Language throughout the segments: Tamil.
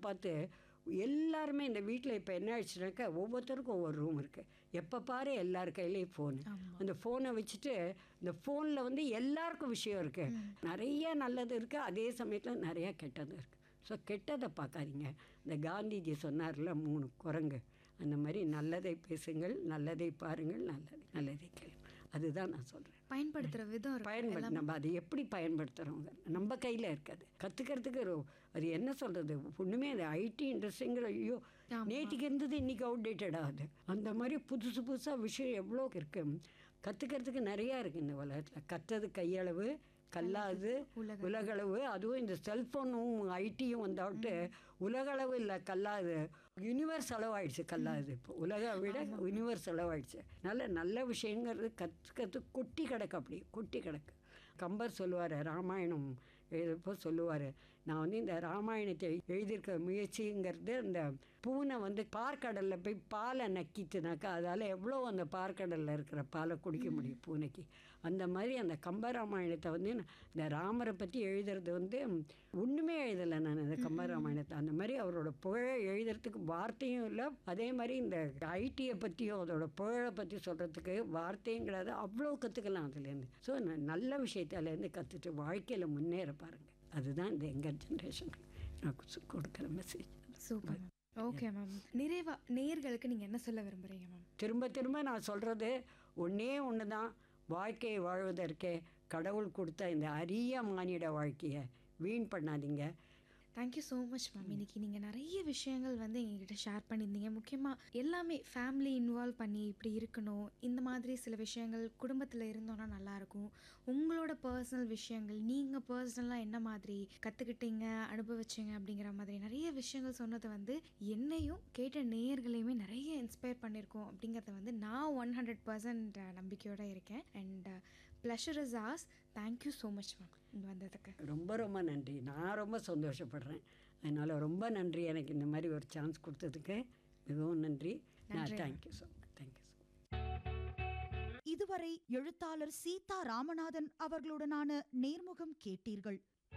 பார்த்து எல்லாருமே இந்த வீட்டில் இப்போ என்ன ஆயிடுச்சுனாக்கா ஒவ்வொருத்தருக்கும் ஒவ்வொரு ரூம் இருக்குது எப்போ பாரு எல்லார் கையிலையும் ஃபோனு அந்த ஃபோனை வச்சுட்டு இந்த ஃபோனில் வந்து எல்லாருக்கும் விஷயம் இருக்குது நிறைய நல்லது இருக்குது அதே சமயத்தில் நிறையா கெட்டது இருக்குது ஸோ கெட்டதை பார்க்காதீங்க இந்த காந்திஜி சொன்னார்ல மூணு குரங்கு அந்த மாதிரி நல்லதை பேசுங்கள் நல்லதை பாருங்கள் நல்லதை நல்லதை கேளுங்கள் அதுதான் நான் சொல்கிறேன் பயன்படுத்துற விதம் இருக்கு. பயன்படுத்த நம்ம அதை எப்படி பயன்படுத்துகிறோங்க நம்ம கையில் இருக்காது கற்றுக்கிறதுக்கு ஒரு அது என்ன சொல்கிறது ஒன்றுமே அது ஐடி இண்டஸ்ட்ரிங்கிற ஐயோ நேற்றுக்கு இருந்தது இன்றைக்கி அவுடேட்டட் ஆகுது அந்த மாதிரி புதுசு புதுசாக விஷயம் எவ்வளோ இருக்குது கற்றுக்கிறதுக்கு நிறையா இருக்குது இந்த உலகத்தில் கற்றது கையளவு கல்லாது உலகளவு அதுவும் இந்த செல்ஃபோனும் ஐடியும் வந்தாவிட்டு உலகளவு இல்லை கல்லாது யூனிவர்ஸ் அளவாயிடுச்சு கல்லாது இப்போ உலக விட யூனிவர்ஸ் அளவாயிடுச்சு நல்ல நல்ல விஷயங்கிறது கற்றுக்கிறது கொட்டி கிடக்கு அப்படி கொட்டி கிடக்கு கம்பர் சொல்லுவார் ராமாயணம் எழுதப்போ சொல்லுவார் நான் வந்து இந்த ராமாயணத்தை எழுதியிருக்க முயற்சிங்கிறது அந்த பூனை வந்து பார்க்கடலில் போய் பாலை நக்கிச்சுனாக்கா அதால் எவ்வளோ அந்த பார்க்கடலில் இருக்கிற பாலை குடிக்க முடியும் பூனைக்கு அந்த மாதிரி அந்த கம்ப ராமாயணத்தை வந்து நான் இந்த ராமரை பற்றி எழுதுறது வந்து ஒன்றுமே எழுதலை நான் அந்த கம்ப ராமாயணத்தை அந்த மாதிரி அவரோட புகழை எழுதுறதுக்கு வார்த்தையும் இல்லை அதே மாதிரி இந்த ஐடியை பற்றியும் அதோட புகழை பற்றி சொல்கிறதுக்கு வார்த்தைங்கிறது அவ்வளோ கற்றுக்கலாம் அதுலேருந்து ஸோ நல்ல விஷயத்தாலேருந்து கற்றுட்டு வாழ்க்கையில் முன்னேற பாருங்கள் அதுதான் இந்த எங்கர் ஜென்ரேஷனுக்கு நான் கு- கொடுக்குற message super ma'am okay ma'am நிறைவா நேயர்களுக்கு நீங்க என்ன சொல்ல விரும்புறீங்க மேம் திரும்ப திரும்ப நான் சொல்கிறது ஒன்றே ஒன்று தான் வாழ்க்கையை வாழ்வதற்கே கடவுள் கொடுத்த இந்த அரிய மானிட வாழ்க்கையை வீண் பண்ணாதீங்க தேங்க்யூ ஸோ மச் மேம் இன்னைக்கு நீங்கள் நிறைய விஷயங்கள் வந்து எங்ககிட்ட ஷேர் பண்ணியிருந்தீங்க முக்கியமாக எல்லாமே ஃபேமிலி இன்வால்வ் பண்ணி இப்படி இருக்கணும் இந்த மாதிரி சில விஷயங்கள் குடும்பத்தில் இருந்தோன்னா நல்லாயிருக்கும் உங்களோட பர்சனல் விஷயங்கள் நீங்கள் பர்சனலாக என்ன மாதிரி கற்றுக்கிட்டீங்க அனுபவிச்சீங்க அப்படிங்கிற மாதிரி நிறைய விஷயங்கள் சொன்னது வந்து என்னையும் கேட்ட நேயர்களையுமே நிறைய இன்ஸ்பயர் பண்ணியிருக்கோம் அப்படிங்கிறத வந்து நான் ஒன் ஹண்ட்ரட் பர்சன்ட் நம்பிக்கையோடு இருக்கேன் and pleasure is ours thank you so much ma'am இங்கே வந்ததுக்கு ரொம்ப ரொம்ப நன்றி நான் ரொம்ப சந்தோஷப்படுறேன் அதனால் ரொம்ப நன்றி எனக்கு இந்த மாதிரி ஒரு சான்ஸ் கொடுத்ததுக்கு மிகவும் நன்றி நான் thank you so much thank you so இதுவரை எழுத்தாளர் சீதா ராமநாதன் அவர்களுடனான நேர்முகம் கேட்டீர்கள்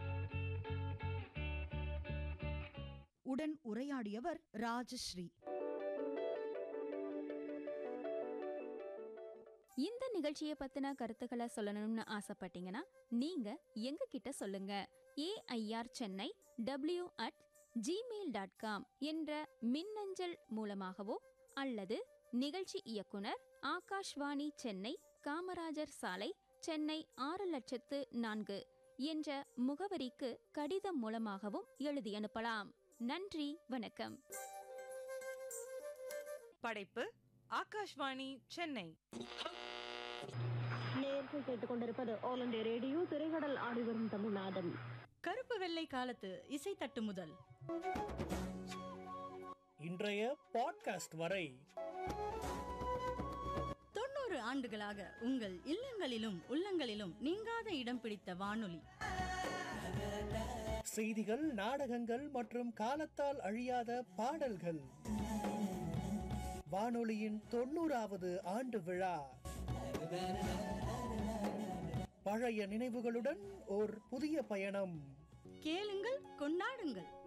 உடன் உரையாடியவர் ராஜஸ்ரீ இந்த நிகழ்ச்சியை பத்தின கருத்துக்களை சொல்லணும்னு ஆசைப்பட்டீங்கன்னா நீங்க எங்க கிட்ட சொல்லுங்க AIR Chennai W at Gmail dot com என்ற மின்னஞ்சல் மூலமாகவோ அல்லது நிகழ்ச்சி இயக்குனர் ஆகாஷ்வாணி சென்னை காமராஜர் சாலை சென்னை ஆறு லட்சத்து நான்கு என்ற முகவரிக்கு கடிதம் மூலமாகவும் எழுதி அனுப்பலாம் நன்றி வணக்கம் படைப்பு ஆகாஷ்வாணி சென்னை நேயர்கள் கேட்டுக்கொண்டிருப்பது ஆல் இந்தியா ரேடியோ திரைக்கடல் ஆடி வரும் தமிழ்நாதன் கருப்பு வெள்ளை காலத்து இசை தட்டு முதல் இன்றைய பாட்காஸ்ட் வரை தொண்ணூறு ஆண்டுகளாக உங்கள் இல்லங்களிலும் உள்ளங்களிலும் நீங்காத இடம் பிடித்த வானொலி செய்திகள் நாடகங்கள் மற்றும் காலத்தால் அழியாத பாடல்கள் வானொலியின் தொண்ணூறாவது ஆண்டு விழா பழைய நினைவுகளுடன் ஓர் புதிய பயணம் கேளுங்கள் கொண்டாடுங்கள்